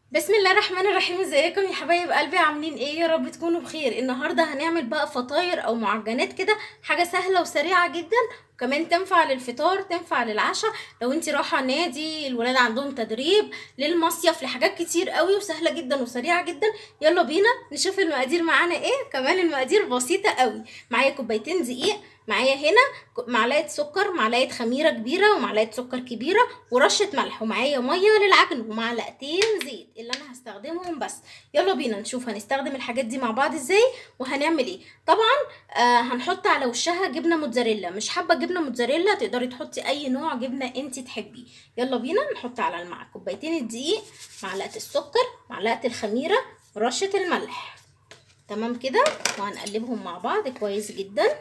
بسم الله الرحمن الرحيم ازيكم يا حبايب قلبي عاملين ايه يا رب تكونوا بخير النهارده هنعمل بقى فطاير او معجنات كده حاجه سهله وسريعه جدا وكمان تنفع للفطار تنفع للعشاء لو انت رايحه نادي الولاد عندهم تدريب للمصيف لحاجات كتير قوي وسهله جدا وسريعه جدا يلا بينا نشوف المقادير معانا ايه كمان المقادير بسيطه قوي معايا كوبايتين دقيق معايا هنا معلقه سكر معلقه خميره كبيره ومعلقه سكر كبيره ورشه ملح ومعايا ميه للعجن ومعلقتين زيت اللي انا هستخدمهم بس يلا بينا نشوف هنستخدم الحاجات دي مع بعض ازاي وهنعمل ايه طبعا آه هنحط على وشها جبنه موتزاريلا مش حابه جبنه موتزاريلا تقدري تحطي اي نوع جبنه انت تحبيه يلا بينا نحط على المع كوبايتين الدقيق معلقه السكر معلقه الخميره ورشه الملح تمام كده وهنقلبهم مع بعض كويس جدا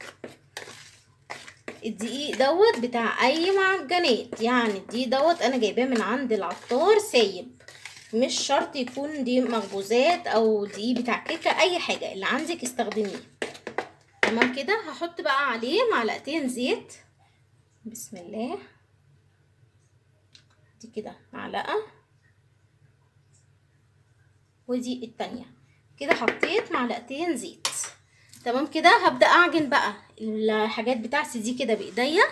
الدقيق دوت بتاع اي معجنات يعني الدقيق دوت انا جايباه من عند العطار سايب مش شرط يكون دي مخبوزات او دقيق بتاع كيكه اي حاجه اللي عندك استخدميه تمام كده هحط بقى عليه معلقتين زيت بسم الله دي كده معلقه ودي التانية كده حطيت معلقتين زيت تمام كده هبدا اعجن بقى الحاجات بتاعتي دي كده بايديا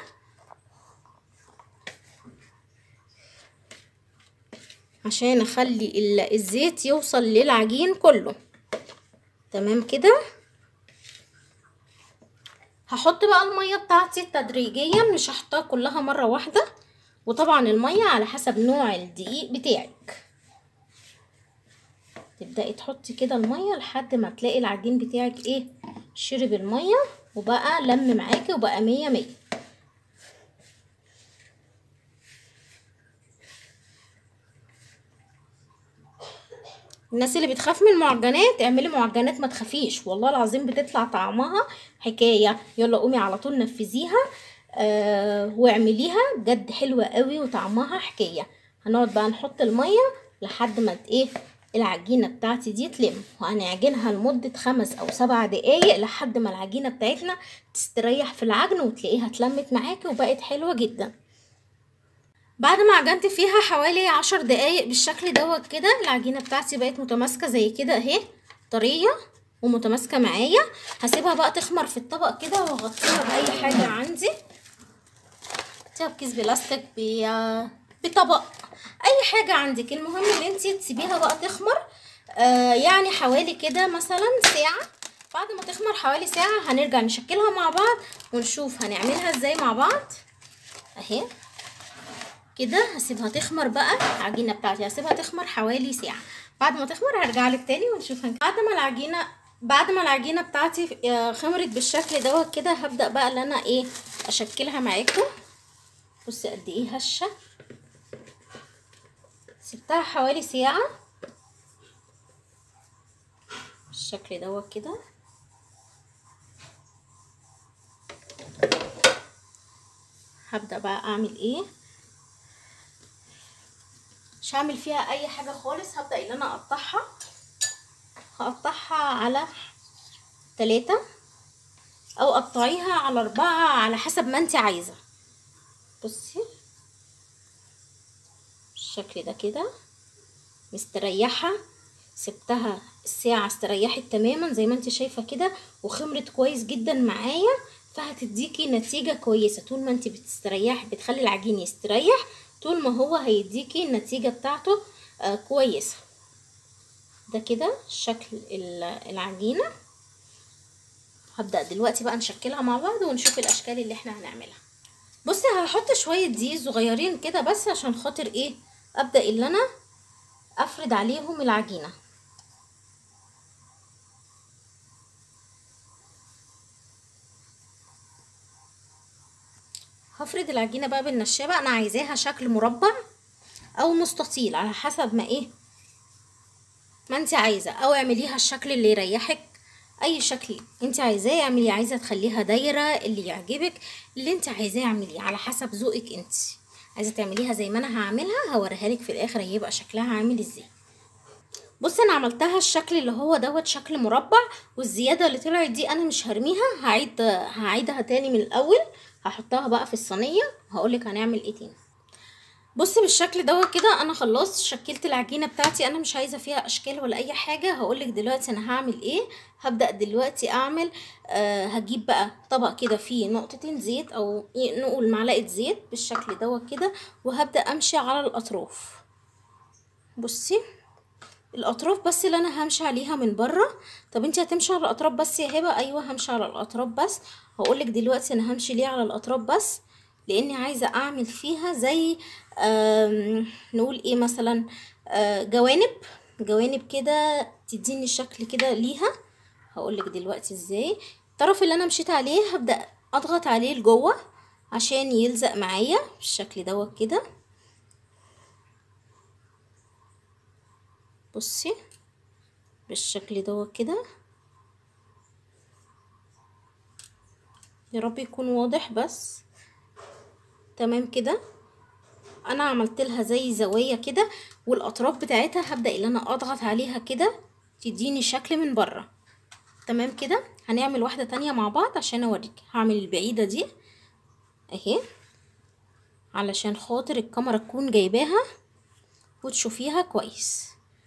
عشان اخلي الزيت يوصل للعجين كله تمام كده هحط بقى الميه بتاعتي تدريجيا مش هحطها كلها مره واحده وطبعا الميه على حسب نوع الدقيق بتاعك تبداي تحطي كده الميه لحد ما تلاقي العجين بتاعك ايه شرب الميه وبقى لم معاكي وبقى مية مية الناس اللي بتخاف من المعجنات اعملي معجنات ما تخافيش والله العظيم بتطلع طعمها حكايه يلا قومي على طول نفذيها آه واعمليها بجد حلوه قوي وطعمها حكايه هنقعد بقى نحط الميه لحد ما ايه العجينه بتاعتي دي تلم وهنعجنها لمده خمس او سبع دقايق لحد ما العجينه بتاعتنا تستريح في العجن وتلاقيها اتلمت معاكي وبقت حلوه جدا بعد ما عجنت فيها حوالي عشر دقايق بالشكل دوت كده العجينه بتاعتي بقت متماسكه زي كده اهي طريه ومتماسكه معايا هسيبها بقى تخمر في الطبق كده واغطيها باي حاجه عندي اغطيها بكيس بلاستيك بطبق اي حاجه عندك المهم ان انت تسيبيها بقى تخمر آه يعني حوالي كده مثلا ساعه بعد ما تخمر حوالي ساعه هنرجع نشكلها مع بعض ونشوف هنعملها ازاي مع بعض اهي كده هسيبها تخمر بقى العجينه بتاعتي هسيبها تخمر حوالي ساعه بعد ما تخمر هرجع لك تاني ونشوف هنك... بعد ما العجينه بعد ما العجينه بتاعتي خمرت بالشكل دوت كده هبدا بقى ان انا ايه اشكلها معاكم بصي قد ايه هشه سبتها حوالي ساعة بالشكل دوت كده هبدأ بقى اعمل ايه مش هعمل فيها اي حاجة خالص هبدأ ان انا اقطعها هقطعها على تلاتة او قطعيها على اربعة على حسب ما انت عايزة بصي بالشكل ده كده مستريحة سبتها الساعة استريحت تماما زي ما انت شايفة كده وخمرت كويس جدا معايا فهتديكي نتيجة كويسة طول ما انت بتستريح بتخلي العجين يستريح طول ما هو هيديكي النتيجة بتاعته آه كويسة ده كده شكل العجينة هبدأ دلوقتي بقى نشكلها مع بعض ونشوف الأشكال اللي احنا هنعملها بصي هحط شوية دقيق صغيرين كده بس عشان خاطر ايه ابدا ان انا افرد عليهم العجينه هفرد العجينه بقى بالنشابه انا عايزاها شكل مربع او مستطيل على حسب ما ايه ما انت عايزه او اعمليها الشكل اللي يريحك اي شكل انت عايزاه اعملي عايزه تخليها دايره اللي يعجبك اللي انت عايزاه اعمليه على حسب ذوقك انت عايزه تعمليها زي ما انا هعملها هوريها لك في الاخر هيبقى شكلها عامل ازاي بصي انا عملتها الشكل اللي هو دوت شكل مربع والزياده اللي طلعت دي انا مش هرميها هعيد هعيدها تاني من الاول هحطها بقى في الصينيه هقولك هنعمل ايه تاني بصي بالشكل دوت كده انا خلصت شكلت العجينه بتاعتي انا مش عايزه فيها اشكال ولا اي حاجه هقولك دلوقتي انا هعمل ايه هبدا دلوقتي اعمل آه هجيب بقى طبق كده فيه نقطتين زيت او نقول معلقه زيت بالشكل دوت كده وهبدا امشي على الاطراف بصي الاطراف بس اللي انا همشي عليها من بره طب انت هتمشي على الاطراف بس يا هبه ايوه همشي على الاطراف بس هقولك دلوقتي انا همشي ليه على الاطراف بس لاني عايزه اعمل فيها زي نقول ايه مثلا جوانب جوانب كده تديني شكل كده ليها هقولك دلوقتي ازاي الطرف اللي انا مشيت عليه هبدا اضغط عليه لجوه عشان يلزق معايا بالشكل دوت كده بصي بالشكل دوت كده يا رب يكون واضح بس تمام كده انا عملت لها زي زوايا كده والاطراف بتاعتها هبدا ان انا اضغط عليها كده تديني شكل من بره تمام كده هنعمل واحده تانية مع بعض عشان اوريك هعمل البعيده دي اهي علشان خاطر الكاميرا تكون جايباها وتشوفيها كويس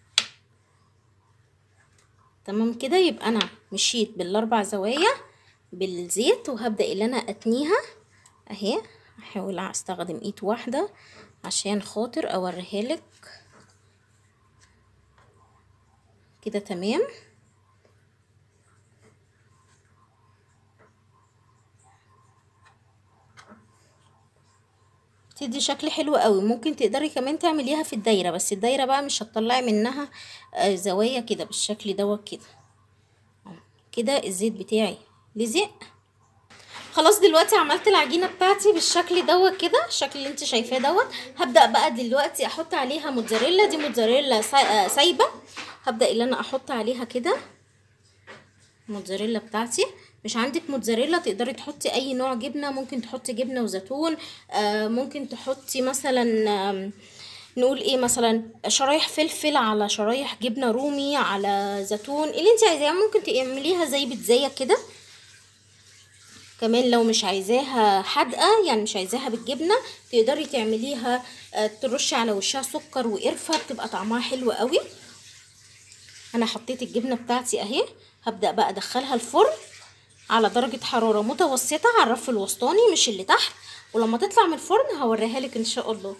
تمام كده يبقى انا مشيت بالاربع زوايا بالزيت وهبدا ان انا اتنيها اهي هحاول استخدم ايد واحده عشان خاطر اوريها لك كده تمام تدي شكل حلو قوي ممكن تقدري كمان تعمليها في الدايره بس الدايره بقى مش هتطلعي منها زوايا كده بالشكل دوت كده كده الزيت بتاعي لزق خلاص دلوقتي عملت العجينه بتاعتي بالشكل دوت كده الشكل اللي انت شايفاه دوت هبدا بقى دلوقتي احط عليها موتزاريلا دي موتزاريلا سايبه هبدا ان انا احط عليها كده الموتزاريلا بتاعتي مش عندك موتزاريلا تقدري تحطي اي نوع جبنه ممكن تحطي جبنه وزيتون آه ممكن تحطي مثلا آه نقول ايه مثلا شرايح فلفل على شرايح جبنه رومي على زيتون اللي انت عايزاه ممكن تعمليها زي بيتزايه كده كمان لو مش عايزاها حادقه يعني مش عايزاها بالجبنه تقدري تعمليها آه ترشي على وشها سكر وقرفه بتبقى طعمها حلو قوي انا حطيت الجبنه بتاعتي اهي هبدا بقى ادخلها الفرن على درجه حراره متوسطه على الرف الوسطاني مش اللي تحت ولما تطلع من الفرن هوريها لك ان شاء الله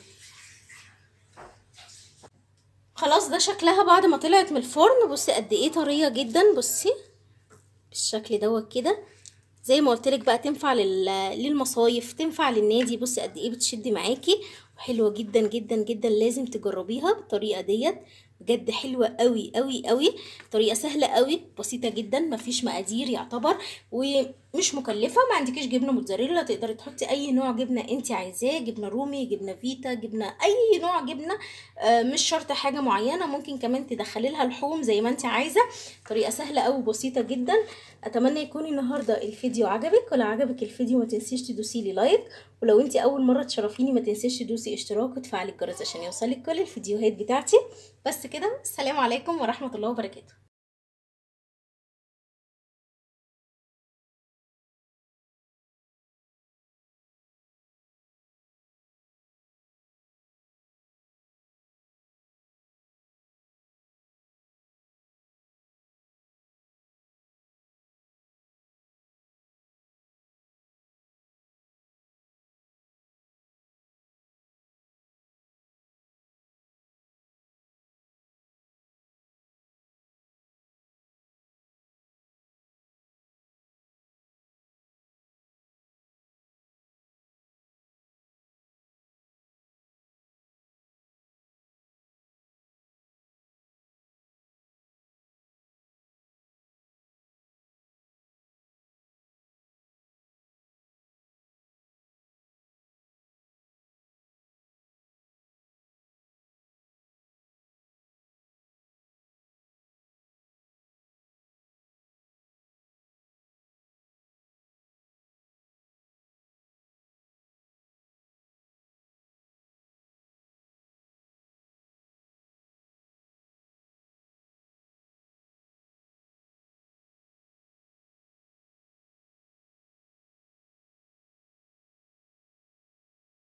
خلاص ده شكلها بعد ما طلعت من الفرن بصي قد ايه طريه جدا بصي بالشكل دوت كده زي ما قلت لك بقى تنفع للمصايف تنفع للنادي بصي قد ايه بتشد معاكي وحلوه جدا جدا جدا لازم تجربيها بالطريقه ديت بجد حلوه قوي قوي قوي طريقه سهله قوي بسيطه جدا مفيش مقادير يعتبر ومش مكلفه ما عندكيش جبنه موتزاريلا تقدري تحطي اي نوع جبنه انت عايزاه جبنه رومي جبنه فيتا جبنه اي نوع جبنه آه مش شرط حاجه معينه ممكن كمان تدخلي لها لحوم زي ما انت عايزه طريقه سهله قوي وبسيطه جدا اتمنى يكون النهارده الفيديو عجبك ولو عجبك الفيديو ما تنسيش تدوسي لي لايك ولو انت اول مره تشرفيني ما تنسيش تدوسي اشتراك وتفعلي الجرس عشان يوصلك كل الفيديوهات بتاعتي بس كده السلام عليكم ورحمه الله وبركاته